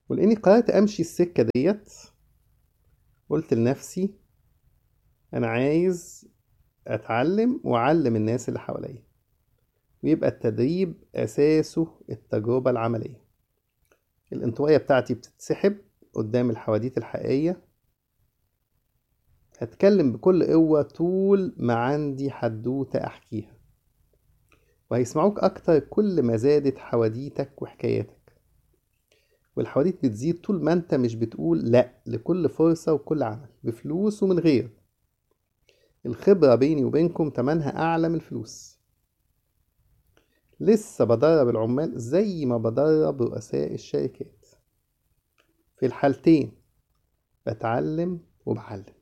ولاني قررت امشي السكة ديت قلت لنفسي انا عايز اتعلم واعلم الناس اللي حواليا ويبقى التدريب اساسه التجربة العملية الانطوائية بتاعتي بتتسحب قدام الحواديت الحقيقية هتكلم بكل قوة طول ما عندي حدوتة أحكيها وهيسمعوك أكتر كل ما زادت حواديتك وحكاياتك والحواديت بتزيد طول ما انت مش بتقول لأ لكل فرصة وكل عمل بفلوس ومن غير الخبرة بيني وبينكم تمنها أعلى من الفلوس لسه بدرب العمال زي ما بدرب رؤساء الشركات في الحالتين بتعلم وبعلم